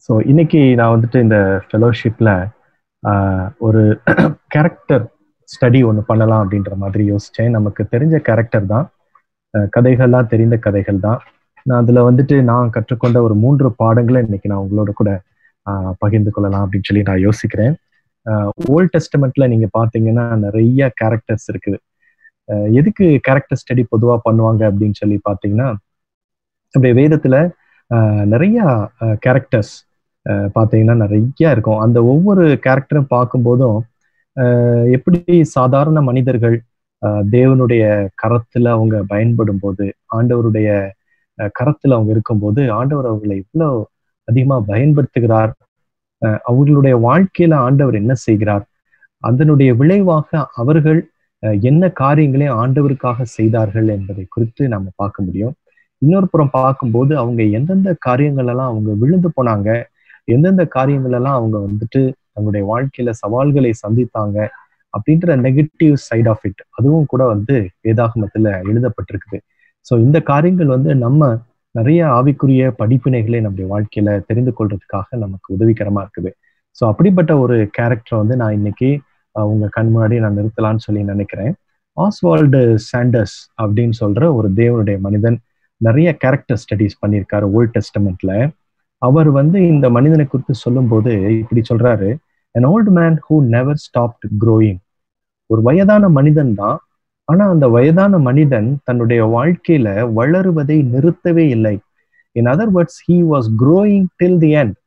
so இன்னைக்கு நான் வந்துட்டு இந்த ஃபெலோஷிப்ல ஒரு கேரக்டர் ஸ்டடி ஒன்று பண்ணலாம் அப்படின்ற மாதிரி யோசிச்சேன் நமக்கு தெரிஞ்ச கேரக்டர் தான் கதைகள்லாம் தெரிந்த கதைகள் தான் நான் அதுல வந்துட்டு நான் கற்றுக்கொண்ட ஒரு மூன்று பாடங்களை இன்னைக்கு நான் உங்களோட கூட பகிர்ந்து கொள்ளலாம் அப்படின்னு சொல்லி நான் யோசிக்கிறேன் ஓல்ட் டெஸ்டமெண்ட்ல நீங்க பாத்தீங்கன்னா நிறைய கேரக்டர்ஸ் இருக்குது எதுக்கு கேரக்டர் ஸ்டடி பொதுவா பண்ணுவாங்க அப்படின்னு சொல்லி பாத்தீங்கன்னா அப்படியே வேதத்துல நிறைய கேரக்டர்ஸ் பார்த்தீங்கன்னா நிறைய இருக்கும் அந்த ஒவ்வொரு கேரக்டரும் பார்க்கும்போதும் எப்படி சாதாரண மனிதர்கள் தேவனுடைய கரத்துல அவங்க பயன்படும் போது ஆண்டவருடைய கரத்துல அவங்க இருக்கும்போது ஆண்டவர் அவர்களை இவ்வளோ அதிகமா பயன்படுத்துகிறார் அவர்களுடைய வாழ்க்கையில ஆண்டவர் என்ன செய்கிறார் அதனுடைய விளைவாக அவர்கள் என்ன காரியங்களை ஆண்டவருக்காக செய்தார்கள் என்பதை குறித்து நம்ம பார்க்க முடியும் இன்னொரு புறம் பார்க்கும்போது அவங்க எந்தெந்த காரியங்கள் எல்லாம் அவங்க விழுந்து போனாங்க எந்தெந்த காரியங்கள் எல்லாம் அவங்க வந்துட்டு தங்களுடைய வாழ்க்கையில சவால்களை சந்தித்தாங்க அப்படின்ற நெகட்டிவ் சைட் ஆஃப் இட் அதுவும் கூட வந்து வேதாகமத்துல எழுதப்பட்டிருக்குது ஸோ இந்த காரியங்கள் வந்து நம்ம நிறைய ஆவிக்குரிய படிப்பினைகளை நம்முடைய வாழ்க்கையில தெரிந்து கொள்றதுக்காக நமக்கு உதவிகரமா இருக்குது ஸோ அப்படிப்பட்ட ஒரு கேரக்டர் வந்து நான் இன்னைக்கு உங்க கண் முன்னாடி நான் நிறுத்தலாம்னு சொல்லி நினைக்கிறேன் ஆஸ்வால்டு சாண்டர்ஸ் அப்படின்னு சொல்ற ஒரு தேவனுடைய மனிதன் நிறைய கேரக்டர் ஸ்டடிஸ் பண்ணியிருக்காரு ஓல்ட் டெஸ்டமெண்ட்ல அவர் வந்து இந்த மனிதனை குறித்து சொல்லும்போது இப்படி சொல்றாரு an old man who never stopped growing ஒரு வயதான மனிதன் தான் ஆனா அந்த வயதான மனிதன் தன்னுடைய வாழ்க்கையில வளருவதை நிறுத்தவே இல்லை in other words he was growing till the end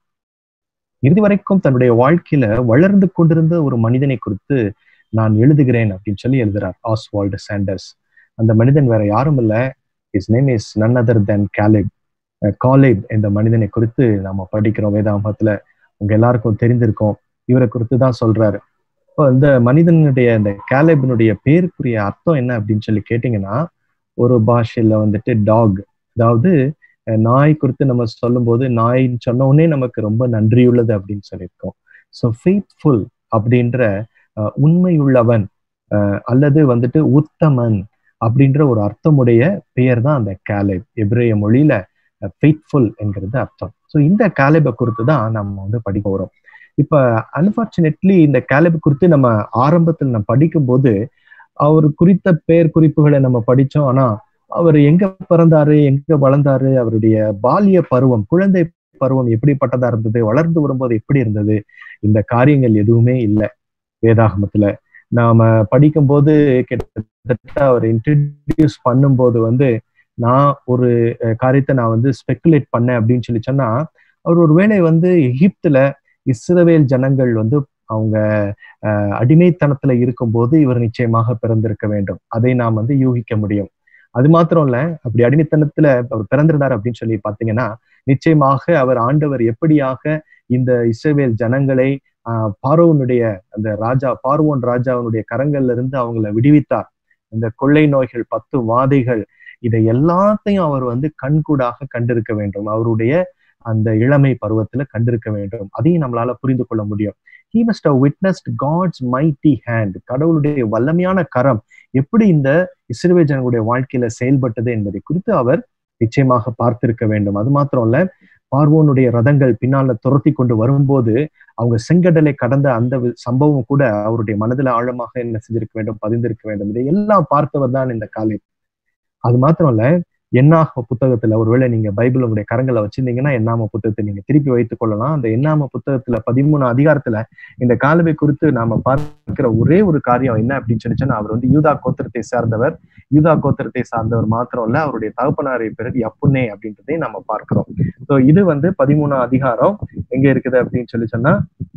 இறுதி வரைக்கும் தன்னுடைய வாழ்க்கையில வளர்ந்து கொண்டிருந்த ஒரு மனிதனை குறித்து நான் எழுதுகிறேன் அப்படின்னு சொல்லி எழுதுறார் ஆஸ்வால்டு சாண்டர்ஸ் அந்த மனிதன் வேற யாரும் இல்ல is name is none other than Caleb Caleb இந்த மனிதனை குறித்து நம்ம படிக்கிறோம் வேதாமத்துல உங்க எல்லாருக்கும் தெரிந்திருக்கோம் இவரை குறித்து தான் சொல்றாரு இப்போ இந்த மனிதனுடைய இந்த கேலேபினுடைய பேருக்குரிய அர்த்தம் என்ன அப்படின்னு சொல்லி கேட்டீங்கன்னா ஒரு பாஷையில வந்துட்டு டாக் அதாவது நாய் குறித்து நம்ம சொல்லும்போது நாயின்னு சொன்ன உடனே நமக்கு ரொம்ப நன்றியுள்ளது அப்படின்னு சொல்லியிருக்கோம் ஸோ ஃபெய்த்ஃபுல் அப்படின்ற உண்மையுள்ளவன் அல்லது வந்துட்டு உத்தமன் அப்படின்ற ஒரு அர்த்தமுடைய பெயர் தான் அந்த கேலேப் எப்ரேய மொழியில ஃபெய்த்ஃபுல் என்கிறது அர்த்தம் ஸோ இந்த கேலேபை குறித்து தான் நம்ம வந்து படிக்க வரோம் இப்ப அன்பார்ச்சுனேட்லி இந்த கேலேப் குறித்து நம்ம ஆரம்பத்தில் நம்ம படிக்கும்போது அவர் குறித்த பெயர் குறிப்புகளை நம்ம படிச்சோம் ஆனா அவர் எங்க பிறந்தாரு எங்க வளர்ந்தாரு அவருடைய பாலிய பருவம் குழந்தை பருவம் எப்படிப்பட்டதா இருந்தது வளர்ந்து வரும்போது எப்படி இருந்தது இந்த காரியங்கள் எதுவுமே இல்லை வேதாகமத்துல நாம படிக்கும்போது கிட்டத்தட்ட அவர் இன்ட்ரடியூஸ் பண்ணும்போது வந்து நான் ஒரு காரியத்தை நான் வந்து ஸ்பெக்குலேட் பண்ணேன் அப்படின்னு சொல்லி சொன்னா அவர் ஒரு வேளை வந்து எகிப்துல இஸ்ரவேல் ஜனங்கள் வந்து அவங்க அடிமைத்தனத்துல இருக்கும்போது இவர் நிச்சயமாக பிறந்திருக்க வேண்டும் அதை நாம் வந்து யூகிக்க முடியும் அது மாத்திரம் இல்ல அப்படி அடிமைத்தனத்துல அவர் பிறந்திருந்தார் அப்படின்னு சொல்லி பாத்தீங்கன்னா நிச்சயமாக அவர் ஆண்டவர் எப்படியாக இந்த இஸ்ரவேல் ஜனங்களை ஆஹ் பார்வோனுடைய அந்த ராஜா பார்வோன் ராஜாவினுடைய கரங்கள்ல இருந்து அவங்கள விடுவித்தார் இந்த கொள்ளை நோய்கள் பத்து வாதைகள் இதை எல்லாத்தையும் அவர் வந்து கண்கூடாக கண்டிருக்க வேண்டும் அவருடைய அந்த இளமை பருவத்துல கண்டிருக்க வேண்டும் அதையும் நம்மளால புரிந்து கொள்ள முடியும் he must have witnessed God's mighty hand கடவுளுடைய வல்லமையான கரம் எப்படி இந்த இஸ்ரவே ஜனங்களுடைய வாழ்க்கையில செயல்பட்டது என்பதை குறித்து அவர் நிச்சயமாக பார்த்திருக்க வேண்டும் அது மாத்திரம் இல்ல பார்வோனுடைய ரதங்கள் பின்னால துரத்தி கொண்டு வரும்போது அவங்க செங்கடலை கடந்த அந்த சம்பவம் கூட அவருடைய மனதில் ஆழமாக என்ன செஞ்சிருக்க வேண்டும் பதிந்திருக்க வேண்டும் இதை எல்லாம் பார்த்தவர் தான் இந்த காலை அது மாத்திரம் இல்ல எண்ணாம புத்தகத்துல ஒருவேளை நீங்க பைபிள் உங்களுடைய கரங்களை வச்சிருந்தீங்கன்னா எண்ணாம புத்தகத்தை நீங்க திருப்பி வைத்துக் கொள்ளலாம் அந்த எண்ணாம புத்தகத்துல பதிமூணு அதிகாரத்துல இந்த காலவை குறித்து நாம பார்க்கிற ஒரே ஒரு காரியம் என்ன அப்படின்னு சொல்லிச்சுன்னா அவர் வந்து யூதா கோத்திரத்தை சார்ந்தவர் யூதா கோத்திரத்தை சார்ந்தவர் மாத்திரம் இல்ல அவருடைய தகப்பனாரை பிறகு யப்புனே அப்படின்றதையும் நம்ம பார்க்கிறோம் ஸோ இது வந்து பதிமூணு அதிகாரம் எங்க இருக்குது அப்படின்னு சொல்லி சொன்னா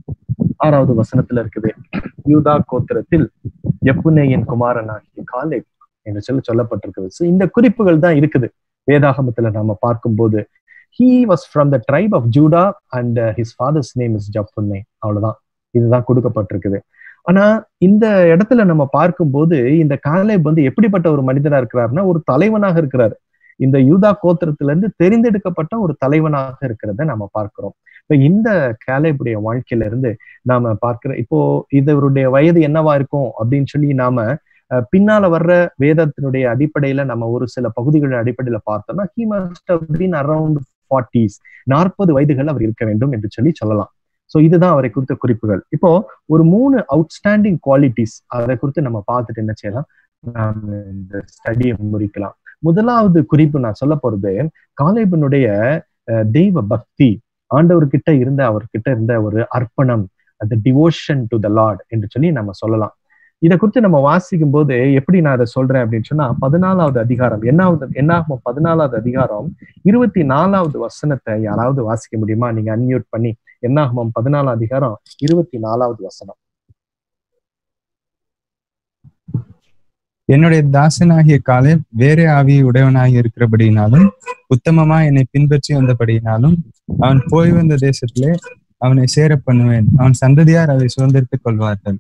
ஆறாவது வசனத்துல இருக்குது யூதா கோத்திரத்தில் யப்புனேயின் குமாரனாகிய காலை என்று சொல்லி சொல்லப்பட்டிருக்குது ஸோ இந்த குறிப்புகள் தான் இருக்குது வேதாகமத்துல நம்ம பார்க்கும்போது he was from the tribe of Judah and his father's name is Jephunneh அவ்வளவுதான் இதுதான் கொடுக்கப்பட்டிருக்குது ஆனா இந்த இடத்துல நம்ம பார்க்கும்போது இந்த காலேப் வந்து எப்படிப்பட்ட ஒரு மனிதனா இருக்கிறாருன்னா ஒரு தலைவனாக இருக்கிறார் இந்த யூதா கோத்திரத்துல இருந்து தெரிந்தெடுக்கப்பட்ட ஒரு தலைவனாக இருக்கிறத நம்ம பார்க்கிறோம் இப்ப இந்த கேலேபுடைய வாழ்க்கையில இருந்து நாம பார்க்கிற இப்போ இதவருடைய வயது என்னவா இருக்கும் அப்படின்னு சொல்லி நாம பின்னால வர்ற வேதத்தினுடைய அடிப்படையில நம்ம ஒரு சில பகுதிகளின் அடிப்படையில பார்த்தோம்னா he must been around forties நாற்பது வயதுகள் அவர் இருக்க வேண்டும் என்று சொல்லி சொல்லலாம் ஸோ இதுதான் அவரை குறித்த குறிப்புகள் இப்போ ஒரு மூணு அவுட்ஸ்டாண்டிங் குவாலிட்டிஸ் அதை குறித்து நம்ம பார்த்துட்டு என்ன செய்யலாம் நாம இந்த ஸ்டடியை முடிக்கலாம் முதலாவது குறிப்பு நான் சொல்ல போறது காலேபனுடைய அஹ், தெய்வ பக்தி ஆண்டவர்கிட்ட இருந்த அவர்கிட்ட இருந்த ஒரு அர்ப்பணம் அந்த டிவோஷன் டு த லார்ட் என்று சொல்லி நம்ம சொல்லலாம் இதை குறித்து நம்ம வாசிக்கும் போது எப்படி நான் அதை சொல்றேன் அப்படின்னு சொன்னா பதினாலாவது அதிகாரம் என்னாவது என்னாகும் பதினாலாவது அதிகாரம் இருபத்தி நாலாவது வசனத்தை யாராவது வாசிக்க முடியுமா நீங்க அன்மியூட் பண்ணி என்னாகும் பதினாலாம் அதிகாரம் இருபத்தி நாலாவது வசனம் என்னுடைய தாசனாகிய காலை வேற ஆவியை உடையவனாகி இருக்கிறபடியினாலும் உத்தமமா என்னை பின்பற்றி வந்தபடியினாலும் அவன் போய் வந்த தேசத்திலே அவனை சேர பண்ணுவேன் அவன் சந்ததியார் அதை சுதந்திரித்துக் கொள்வார்கள்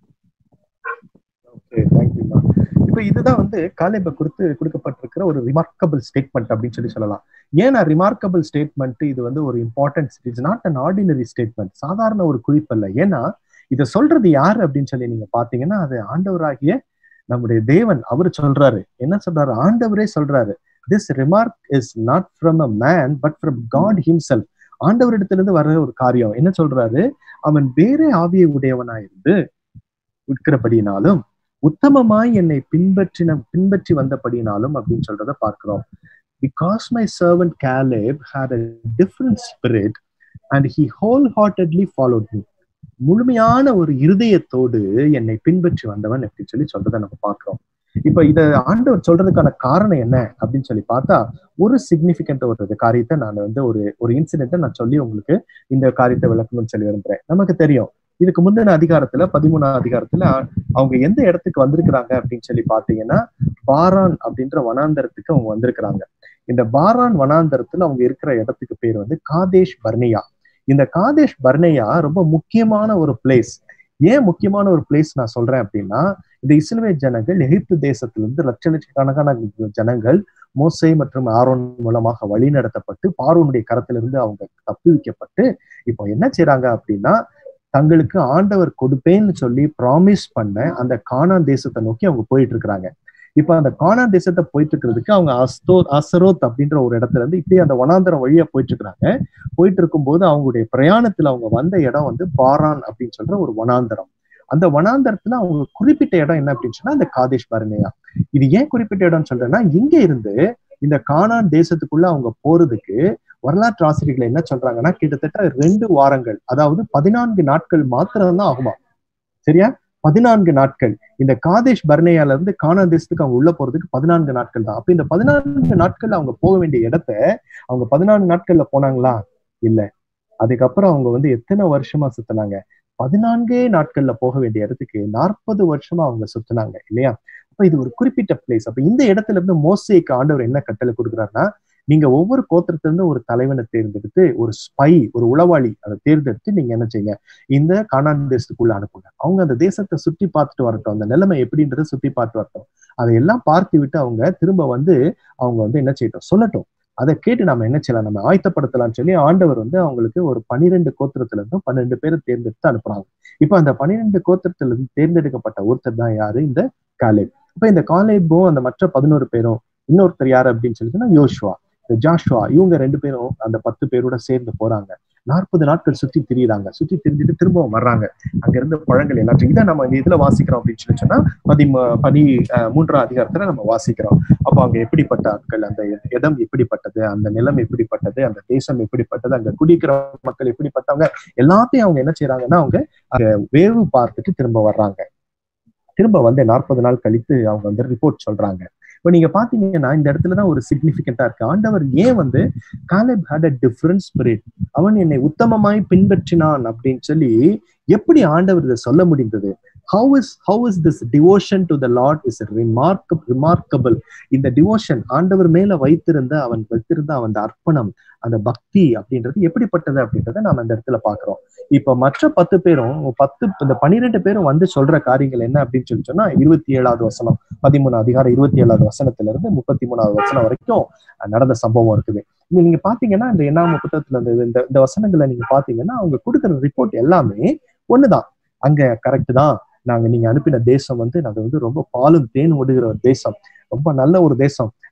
ஓகே தேங்க்யூமா இப்போ இதுதான் வந்து காலேபை குறித்து கொடுக்கப்பட்டிருக்கிற ஒரு ரிமார்க்கபிள் ஸ்டேட்மெண்ட் அப்படின்னு சொல்லி சொல்லலாம் ஏன்னா ரிமார்க்கபிள் ஸ்டேட்மெண்ட் இது வந்து ஒரு importance it's not an ordinary statement சாதாரண ஒரு குறிப்பு அல்ல ஏன்னா இதை சொல்றது யாரு அப்படின்னு சொல்லி நீங்க பாத்தீங்கன்னா அது ஆண்டவராகிய நம்முடைய தேவன் அவர் சொல்றாரு என்ன சொல்றாரு ஆண்டவரே சொல்றாரு this remark is not from a man but from God himself ஆண்டவரிடத்திலிருந்து வர்ற ஒரு காரியம் என்ன சொல்றாரு அவன் வேறே ஆவியை உடையவனா இருந்து இருக்கிறபடினாலும் உத்தமமாய் என்னை பின்பற்றின பின்பற்றி வந்தபடினாலும் அப்படின்னு சொல்றத பார்க்கிறோம் because my servant Caleb had a different spirit and he whole heartedly followed me முழுமையான ஒரு இருதயத்தோடு என்னை பின்பற்றி வந்தவன் அப்படின்னு சொல்லி சொல்றதை நம்ம பார்க்கிறோம் இப்ப இத ஆண்டவர் சொல்றதுக்கான காரணம் என்ன அப்படின்னு சொல்லி பார்த்தா ஒரு சிக்னிபிகண்ட் ஒரு இது காரியத்தை நான் வந்து ஒரு ஒரு இன்சிடென்ட்டை நான் சொல்லி உங்களுக்கு இந்த காரியத்தை விளக்கணும்னு சொல்லி விரும்புறேன் நமக்கு தெரியும் இதுக்கு முந்தின அதிகாரத்துல பதிமூணாம் அதிகாரத்துல அவங்க எந்த இடத்துக்கு வந்திருக்கிறாங்க அப்படின்னு சொல்லி பாத்தீங்கன்னா பாரான் அப்படின்ற வனாந்தரத்துக்கு அவங்க வந்திருக்கிறாங்க இந்த பாரான் வனாந்தரத்துல அவங்க இருக்கிற இடத்துக்கு பேர் வந்து காதேஷ் பர்னியா இந்த காதேஷ் பர்னேயா ரொம்ப முக்கியமான ஒரு பிளேஸ் ஏன் முக்கியமான ஒரு பிளேஸ் நான் சொல்றேன் அப்படின்னா இந்த இஸ்ரவேல் ஜனங்கள் எகிப்து தேசத்திலிருந்து லட்ச லட்சக்கணக்கான ஜனங்கள் மோசே மற்றும் ஆரோன் மூலமாக வழி நடத்தப்பட்டு பார்வனுடைய கரத்திலிருந்து அவங்க தப்புவிக்கப்பட்டு இப்போ என்ன செய்றாங்க அப்படின்னா தங்களுக்கு ஆண்டவர் கொடுப்பேன்னு சொல்லி ப்ராமிஸ் பண்ண அந்த கானான் தேசத்தை நோக்கி அவங்க போயிட்டு இருக்கிறாங்க இப்ப அந்த கானான் தேசத்தை போயிட்டு இருக்கிறதுக்கு அவங்க அஸ்தோ அசரோத் அப்படின்ற ஒரு இடத்துல இருந்து இப்படியே அந்த வனாந்தரம் வழியா போயிட்டு இருக்கிறாங்க போயிட்டு இருக்கும்போது அவங்களுடைய பிரயாணத்துல அவங்க வந்த இடம் வந்து பாரான் அப்படின்னு சொல்ற ஒரு வனாந்தரம் அந்த வனாந்தரத்துல அவங்க குறிப்பிட்ட இடம் என்ன அப்படின்னு சொன்னா இந்த காதேஷ் பர்னேயா இது ஏன் குறிப்பிட்ட இடம்னு சொல்றேன்னா இங்க இருந்து இந்த கானான் தேசத்துக்குள்ள அவங்க போறதுக்கு வரலாற்று ஆசிரியர்கள் என்ன சொல்றாங்கன்னா கிட்டத்தட்ட ரெண்டு வாரங்கள் அதாவது பதினான்கு நாட்கள் மாத்திரம்தான் ஆகுமா சரியா பதினான்கு நாட்கள் இந்த காதேஷ் பர்னேயால இருந்து கானான் தேசத்துக்கு அவங்க உள்ள போறதுக்கு பதினான்கு நாட்கள் தான் அப்ப இந்த பதினான்கு நாட்கள் அவங்க போக வேண்டிய இடத்த அவங்க பதினான்கு நாட்கள்ல போனாங்களா இல்ல அதுக்கப்புறம் அவங்க வந்து எத்தனை வருஷமா சுத்தினாங்க பதினான்கே நாட்கள்ல போக வேண்டிய இடத்துக்கு நாற்பது வருஷமா அவங்க சுத்தினாங்க இல்லையா அப்ப இது ஒரு குறிப்பிட்ட பிளேஸ் அப்ப இந்த இடத்துல இருந்து மோசேக்கு ஆண்டவர் என்ன கட்டளை கொடுக்குறாருன்னா நீங்க ஒவ்வொரு கோத்திரத்துல இருந்து ஒரு தலைவனை தேர்ந்தெடுத்து ஒரு ஸ்பை ஒரு உளவாளி அதை தேர்ந்தெடுத்து நீங்க என்ன செய்யுங்க இந்த கானான் தேசத்துக்குள்ள அனுப்புங்க அவங்க அந்த தேசத்தை சுற்றி பார்த்துட்டு வரட்டும் அந்த நிலைமை எப்படின்றத சுத்தி பார்த்து வரட்டும் அதையெல்லாம் பார்த்து விட்டு அவங்க திரும்ப வந்து அவங்க வந்து என்ன செய்யட்டும் சொல்லட்டும் அதை கேட்டு நம்ம என்ன செய்யலாம் நம்ம ஆயத்தப்படுத்தலாம்னு சொல்லி ஆண்டவர் வந்து அவங்களுக்கு ஒரு பனிரெண்டு கோத்திரத்துல இருந்தும் பன்னெண்டு பேரை தேர்ந்தெடுத்து அனுப்புறாங்க இப்ப அந்த பன்னிரெண்டு கோத்திரத்துல இருந்து தேர்ந்தெடுக்கப்பட்ட ஒருத்தர் தான் யாரு இந்த காலேப் இப்ப இந்த காலேபும் அந்த மற்ற பதினோரு பேரும் இன்னொருத்தர் யாரு அப்படின்னு சொல்லிட்டுன்னா யோசுவா இந்த ஜாஷ்வா இவங்க ரெண்டு பேரும் அந்த பத்து பேரோட சேர்ந்து போறாங்க நாற்பது நாட்கள் சுத்தி திரியுறாங்க சுத்தி திரிஞ்சுட்டு திரும்பவும் வர்றாங்க அங்க இருந்த பழங்கள் எல்லாத்தையும் இதை நம்ம இந்த இதுல வாசிக்கிறோம் அப்படின்னு சொல்லி சொன்னா பதி பதி மூன்றாம் அதிகாரத்துல நம்ம வாசிக்கிறோம் அப்போ அங்க எப்படிப்பட்ட ஆட்கள் அந்த இடம் எப்படிப்பட்டது அந்த நிலம் எப்படிப்பட்டது அந்த தேசம் எப்படிப்பட்டது அங்க குடிக்கிற மக்கள் எப்படிப்பட்டவங்க எல்லாத்தையும் அவங்க என்ன செய்யறாங்கன்னா அவங்க அங்க வேவு பார்த்துட்டு திரும்ப வர்றாங்க திரும்ப வந்து நாற்பது நாள் கழித்து அவங்க வந்து ரிப்போர்ட் சொல்றாங்க இப்போ நீங்க பாத்தீங்கன்னா இந்த இடத்துலதான் ஒரு சிக்னிபிகண்டா இருக்கு ஆண்டவர் ஏன் வந்து Caleb had a difference spirit அவன் என்னை உத்தமமாய் பின்பற்றினான் அப்படின்னு சொல்லி எப்படி ஆண்டவர் இதை சொல்ல முடிந்தது how is how is this devotion to the Lord is remark remarkable இந்த டிவோஷன் ஆண்டவர் மேல வைத்திருந்த அவன் வைத்திருந்த அவன் அர்ப்பணம் அந்த பக்தி அப்படின்றது எப்படிப்பட்டது அப்படின்றத நாம இந்த இடத்துல பாக்குறோம் இப்ப மற்ற பத்து பேரும் பத்து இந்த பன்னிரெண்டு பேரும் வந்து சொல்ற காரியங்கள் என்ன அப்படின்னு சொல்லி சொன்னா இருபத்தி ஏழாவது வசனம் பதிமூணு அதிகாரம் இருபத்தி ஏழாவது வசனத்துல இருந்து முப்பத்தி மூணாவது வசனம் வரைக்கும் நடந்த சம்பவம் இருக்குது நீங்க பாத்தீங்கன்னா இந்த எண்ணாம புத்தகத்துல இந்த இந்த வசனங்களை நீங்க பாத்தீங்கன்னா அவங்க கொடுக்குற ரிப்போர்ட் எல்லாமே ஒண்ணுதான் அங்க கரெக்ட் தான் நாங்க நீங்க அனுப்பின தேசம் வந்து நாங்க வந்து ரொம்ப பாலும் தேன் ஓடுகிற ஒரு தேசம் ரொம்ப நல்ல ஒரு தேசம்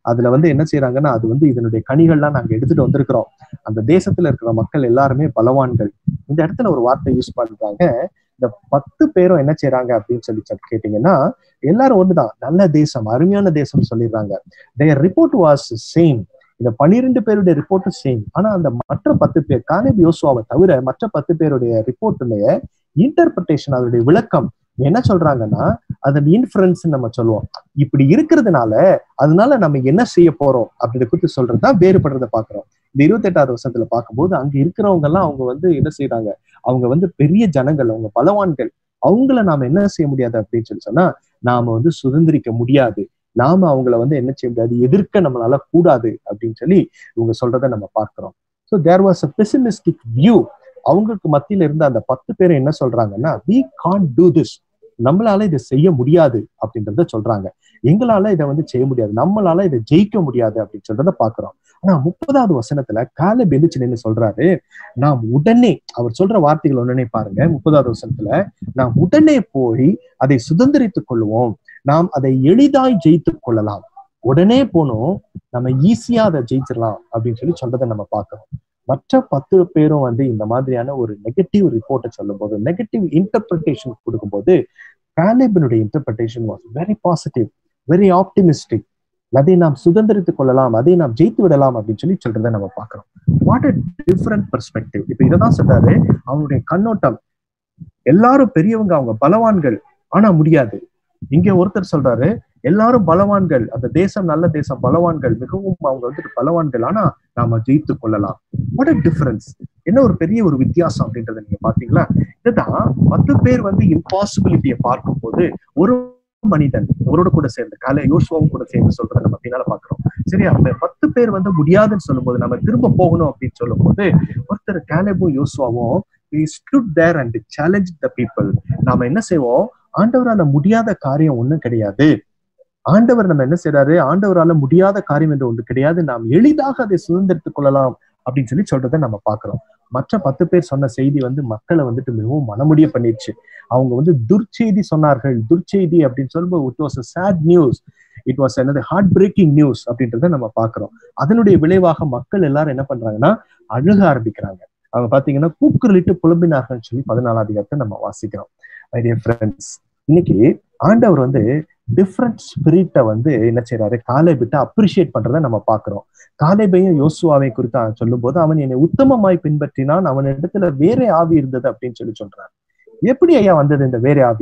அதுல வந்து என்ன செய்யறாங்கன்னா அது வந்து இதனுடைய கனிகள்லாம் நாங்க எடுத்துட்டு வந்திருக்கிறோம் அந்த தேசத்துல இருக்கிற மக்கள் எல்லாருமே பலவான்கள் இந்த இடத்துல ஒரு வார்த்தை யூஸ் பண்றாங்க இந்த பத்து பேரும் என்ன செய்யறாங்க அப்படின்னு சொல்லி கேட்டீங்கன்னா எல்லாரும் ஒண்ணுதான் நல்ல தேசம் அருமையான தேசம் சொல்லிடுறாங்க தேர் ரிப்போர்ட் வாஸ் சேம் இந்த பன்னிரெண்டு பேருடைய ரிப்போர்ட்டும் சேம் ஆனா அந்த மற்ற பத்து பேர் காலேப் யோசுவாவை தவிர மற்ற பத்து பேருடைய ரிப்போர்ட்டுடைய இன்டர்பிரிட்டேஷன் அதனுடைய விளக்கம் என்ன சொல்றாங்கன்னா அதன் இன்ஃபரன்ஸ் நம்ம சொல்லுவோம் இப்படி இருக்கிறதுனால அதனால நம்ம என்ன செய்ய போறோம் அப்படின்றத குறித்து சொல்றதுதான் வேறுபடுறத பாக்குறோம் இந்த இருபத்தி எட்டாவது வருஷத்துல பார்க்கும்போது அங்க இருக்கிறவங்க எல்லாம் அவங்க வந்து என்ன செய்யறாங்க அவங்க வந்து பெரிய ஜனங்கள் அவங்க பலவான்கள் அவங்கள நாம என்ன செய்ய முடியாது அப்படின்னு சொல்லி சொன்னா நாம வந்து சுதந்திரிக்க முடியாது நாம அவங்கள வந்து என்ன செய்ய முடியாது எதிர்க்க நம்மளால கூடாது அப்படின்னு சொல்லி இவங்க சொல்றத நம்ம பார்க்கிறோம் so there was a pessimistic view அவங்களுக்கு மத்தியில இருந்த அந்த பத்து பேர் என்ன சொல்றாங்கன்னா வி கான் டூ திஸ் நம்மளால இதை செய்ய முடியாது அப்படின்றத சொல்றாங்க எங்களால இதை வந்து செய்ய முடியாது நம்மளால இதை ஜெயிக்க முடியாது அப்படின்னு சொல்றத பாக்குறோம் ஆனா முப்பதாவது வசனத்துல கால பெலிச்சு நின்று சொல்றாரு நாம் உடனே அவர் சொல்ற வார்த்தைகள் உடனே பாருங்க முப்பதாவது வசனத்துல நாம் உடனே போய் அதை சுதந்திரித்துக் கொள்வோம் நாம் அதை எளிதாய் ஜெயித்து கொள்ளலாம் உடனே போனோம் நம்ம ஈஸியா அதை ஜெயிச்சிடலாம் அப்படின்னு சொல்லி சொல்றதை நம்ம பார்க்கிறோம் மற்ற பத்து பேரும் வந்து இந்த மாதிரியான ஒரு நெகட்டிவ் ரிப்போர்ட்டை சொல்லும் போது நெகட்டிவ் இன்டர்பிரிட்டேஷன் கொடுக்கும்போது காலேபினுடைய interpretation was very positive very optimistic அதை நாம் சுதந்திரித்துக் கொள்ளலாம் அதை நாம் ஜெயித்து விடலாம் அப்படின்னு சொல்லி சொல்றதை நம்ம பார்க்கிறோம் வாட் அ டிஃப்ரெண்ட் பெர்ஸ்பெக்டிவ் இப்ப இதைதான் சொல்றாரு அவருடைய கண்ணோட்டம் எல்லாரும் பெரியவங்க அவங்க பலவான்கள் ஆனா முடியாது இங்க ஒருத்தர் சொல்றாரு எல்லாரும் பலவான்கள் அந்த தேசம் நல்ல தேசம் பலவான்கள் மிகவும் அவங்க வந்துட்டு பலவான்கள் ஆனா நாம ஜெயித்து கொள்ளலாம் வாட் அ டிஃபரன்ஸ் என்ன ஒரு பெரிய ஒரு வித்தியாசம் அப்படின்றத நீங்க பாத்தீங்களா இதுதான் பத்து பேர் வந்து இம்பாசிபிலிட்டியை பார்க்கும் போது ஒரு மனிதன் அவரோட கூட சேர்ந்து காலை யோசுவாவும் கூட சேர்ந்து சொல்றதை நம்ம பின்னால பாக்குறோம் சரி அந்த பத்து பேர் வந்து முடியாதுன்னு சொல்லும்போது நம்ம திரும்ப போகணும் அப்படின்னு சொல்லும் போது ஒருத்தர் கேலபும் யோசுவாவும் stood there and challenge the people நாம என்ன செய்வோம் ஆண்டவரால முடியாத காரியம் ஒண்ணும் கிடையாது ஆண்டவர் நம்ம என்ன செய்யறாரு ஆண்டவரால முடியாத காரியம் என்று ஒன்று கிடையாது நாம் எளிதாக அதை சுதந்திரத்துக் கொள்ளலாம் அப்படின்னு சொல்லி சொல்றதை நம்ம பாக்குறோம் மற்ற பத்து பேர் சொன்ன செய்தி வந்து மக்களை வந்துட்டு மிகவும் மனமுடிய பண்ணிருச்சு அவங்க வந்து துர்ச்செய்தி சொன்னார்கள் துர்ச்செய்தி அப்படின்னு சொல்லும்போது it was a sad news it was என்னது ஹார்ட் பிரேக்கிங் நியூஸ் அப்படின்றத நம்ம பாக்குறோம் அதனுடைய விளைவாக மக்கள் எல்லாரும் என்ன பண்றாங்கன்னா அழுக ஆரம்பிக்கிறாங்க அவங்க பாத்தீங்கன்னா கூக்குரலிட்டு புலம்பினார்கள் சொல்லி பதினாலாம் அதிகாரத்தை நம்ம வாசிக்கிறோம் மை டியர் ஃப்ரெண்ட்ஸ் இன்னைக்கு ஆண்டவர் வந்து டிஃப்ரெண்ட் ஸ்பிரிட்டை வந்து என்ன செய்யறாரு காலேபிட்ட அப்ரிஷியேட் பண்றதை நம்ம பாக்குறோம் காலேபையும் யோசுவாவை குறித்து சொல்லும் போது அவன் என்னை உத்தமமாய் பின்பற்றினான் அவன் இடத்துல வேற ஆவி இருந்தது அப்படின்னு சொல்லி சொல்றான் எப்படி ஐயா வந்தது இந்த வேற ஆவி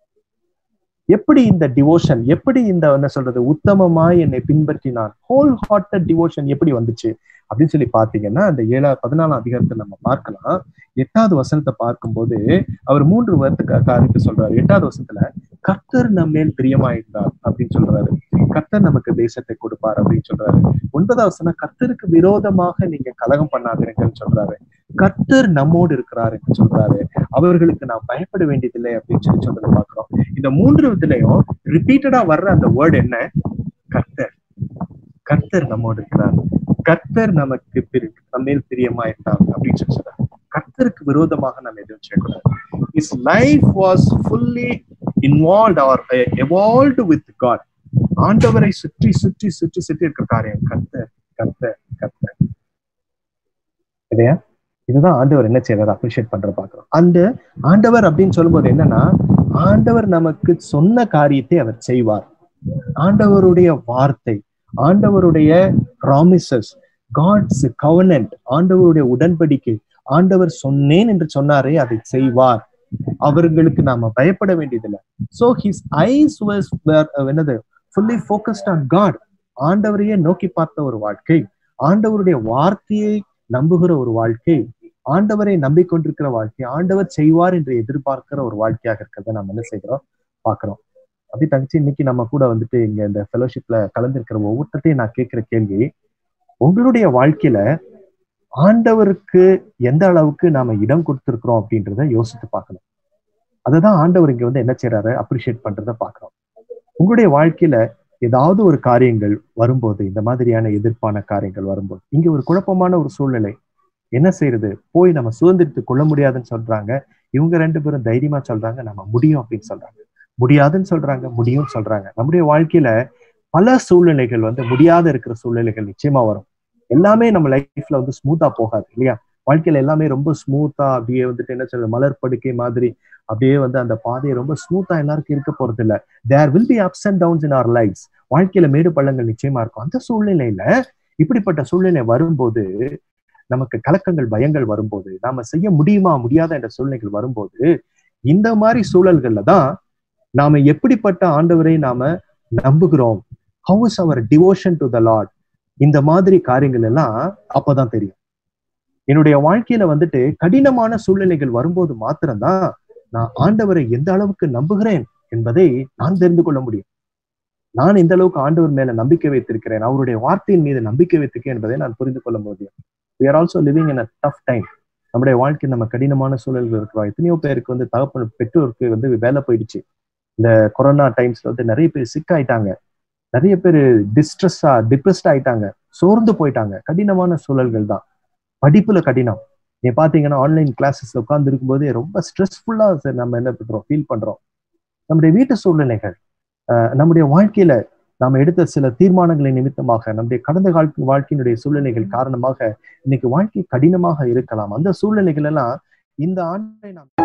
எப்படி இந்த டிவோஷன் எப்படி இந்த என்ன சொல்றது உத்தமமாய் என்னை பின்பற்றினான் ஹோல் ஹார்ட்டட் டிவோஷன் எப்படி வந்துச்சு அப்படின்னு சொல்லி பாத்தீங்கன்னா அந்த ஏழா பதினாலாம் அதிகாரத்தை நம்ம பார்க்கலாம் எட்டாவது வசனத்தை பார்க்கும்போது அவர் மூன்று வருடத்துக்கு காரியத்தை சொல்றாரு எட்டாவது வசனத்துல கர்த்தர் நம்மேல் பிரியமாயிருந்தார் அப்படின்னு சொல்றாரு கர்த்தர் நமக்கு தேசத்தை கொடுப்பார் அப்படின்னு சொல்றாரு ஒன்பதாவது வசனம் கர்த்தருக்கு விரோதமாக நீங்க கலகம் பண்ணாதீங்கன்னு சொல்றாரு கர்த்தர் நம்மோடு இருக்கிறார் என்று சொல்றாரு அவர்களுக்கு நான் பயப்பட வேண்டியதில்லை அப்படின்னு சொல்லி சொல்றதை பாக்குறோம் இந்த மூன்று இதுலயும் ரிப்பீட்டடா வர்ற அந்த வேர்டு என்ன கர்த்தர் கர்த்தர் நம்மோடு இருக்கிறார் கர்த்தர் நமக்கு பிரி நம்மேல் பிரியமா இருந்தார் அப்படின்னு சொல்லி சொல்றாரு கர்த்தருக்கு விரோதமாக நம்ம எதுவும் செய்யக்கூடாது is life was fully involve or evolved with God ஆண்டவரை சுற்றி சுற்றி சுற்றி சுற்றி இருக்கிற காரியம் கர்த்தர் கர்த்தர் கர்த்தர் இல்லையா இதுதான் ஆண்டவர் என்ன செய்யறாரு அப்ரிஷியேட் பண்ற பாக்குறோம் அந்த ஆண்டவர் அப்படின்னு சொல்லும்போது என்னன்னா ஆண்டவர் நமக்கு சொன்ன காரியத்தை அவர் செய்வார் ஆண்டவருடைய வார்த்தை ஆண்டவருடைய ப்ராமிசஸ் காட்ஸ் கவர்னன்ட் ஆண்டவருடைய உடன்படிக்கை ஆண்டவர் சொன்னேன் என்று சொன்னாரே அதை செய்வார் அவர்களுக்கு நாம பயப்பட வேண்டியதில்லை சோ ஹிஸ் ஐஸ் வாஸ் என்னது ஃபுல்லி ஃபோக்கஸ்ட் ஆன் காட் ஆண்டவரையே நோக்கி பார்த்த ஒரு வாழ்க்கை ஆண்டவருடைய வார்த்தையை நம்புகிற ஒரு வாழ்க்கை ஆண்டவரை நம்பிக்கொண்டிருக்கிற வாழ்க்கை ஆண்டவர் செய்வார் என்று எதிர்பார்க்கிற ஒரு வாழ்க்கையாக இருக்கிறத நம்ம என்ன செய்கிறோம் பாக்குறோம் அப்படி தங்கச்சி இன்னைக்கு நம்ம கூட வந்துட்டு இங்க இந்த ஃபெலோஷிப்ல கலந்திருக்கிற ஒவ்வொருத்தையும் நான் கேட்கிற கேள்வி உங்களுடைய வாழ்க்கையில ஆண்டவருக்கு எந்த அளவுக்கு நாம இடம் கொடுத்திருக்கிறோம் அப்படின்றத யோசித்து பார்க்கணும் அதுதான் ஆண்டவர் இங்க வந்து என்ன செய்யறாரு அப்ரிஷியேட் பண்றத பாக்குறோம் உங்களுடைய வாழ்க்கையில ஏதாவது ஒரு காரியங்கள் வரும்போது இந்த மாதிரியான எதிர்ப்பான காரியங்கள் வரும்போது இங்க ஒரு குழப்பமான ஒரு சூழ்நிலை என்ன செய்யறது போய் நம்ம சுதந்திரத்து கொள்ள முடியாதுன்னு சொல்றாங்க இவங்க ரெண்டு பேரும் தைரியமா சொல்றாங்க நம்ம முடியும் அப்படின்னு சொல்றாங்க முடியாதுன்னு சொல்றாங்க முடியும்னு சொல்றாங்க நம்முடைய வாழ்க்கையில பல சூழ்நிலைகள் வந்து முடியாத இருக்கிற சூழ்நிலைகள் நிச்சயமா வரும் எல்லாமே நம்ம லைஃப்ல வந்து ஸ்மூத்தா போகாது இல்லையா வாழ்க்கையில எல்லாமே ரொம்ப ஸ்மூத்தா அப்படியே வந்துட்டு என்ன சொல்றது மலர் படுக்கை மாதிரி அப்படியே வந்து அந்த பாதையை ரொம்ப ஸ்மூத்தா எல்லாருக்கும் இருக்க போறது இல்ல there will be ups and downs in our life வாழ்க்கையில மேடு பள்ளங்கள் நிச்சயமா இருக்கும் அந்த சூழ்நிலையில இப்படிப்பட்ட சூழ்நிலை வரும்போது நமக்கு கலக்கங்கள் பயங்கள் வரும்போது நாம செய்ய முடியுமா முடியாத என்ற சூழ்நிலைகள் வரும்போது இந்த மாதிரி சூழல்கள்ல தான் நாம எப்படிப்பட்ட ஆண்டவரை நாம நம்புகிறோம் how is our devotion to the Lord இந்த மாதிரி காரியங்கள் எல்லாம் அப்பதான் தெரியும் என்னுடைய வாழ்க்கையில வந்துட்டு கடினமான சூழ்நிலைகள் வரும்போது மாத்திரம்தான் நான் ஆண்டவரை எந்த அளவுக்கு நம்புகிறேன் என்பதை நான் தெரிந்து கொள்ள முடியும் நான் எந்த அளவுக்கு ஆண்டவர் மேல நம்பிக்கை வைத்திருக்கிறேன் அவருடைய வார்த்தையின் மீது நம்பிக்கை வைத்திருக்கேன் என்பதை நான் புரிந்து கொள்ள முடியும் we are also living in a tough time நம்முடைய வாழ்க்கை நம்ம கடினமான சூழல்கள் இருக்கிறோம் எத்தனையோ பேருக்கு வந்து தகப்பன் பெற்றோருக்கு வந்து வேலை போயிடுச்சு இந்த கொரோனா டைம்ஸ்ல வந்து நிறைய பேர் சிக் ஆயிட்டாங்க நிறைய பேர் டிஸ்ட்ரெஸ்ஸா டிப்ரெஸ்ட் ஆயிட்டாங்க சோர்ந்து போயிட்டாங்க கடினமான சூழல்கள் தான் படிப்புல கடினம் நீ பாத்தீங்கன்னா ஆன்லைன் கிளாஸஸ்ல உட்கார்ந்து இருக்கும்போதே ரொம்ப ஸ்ட்ரெஸ்ஃபுல்லா நம்ம என்ன பண்றோம் ஃபீல் பண்றோம் நம்முடைய வீட்டு சூழ்நிலைகள் நம்முடைய வாழ்க்கையில நாம் எடுத்த சில தீர்மானங்களின் நிமித்தமாக நம்முடைய கடந்த கால வாழ்க்கையினுடைய சூழ்நிலைகள் காரணமாக இன்னைக்கு வாழ்க்கை கடினமாக இருக்கலாம் அந்த சூழ்நிலைகள் எல்லாம் இந்த ஆண்டை நாம்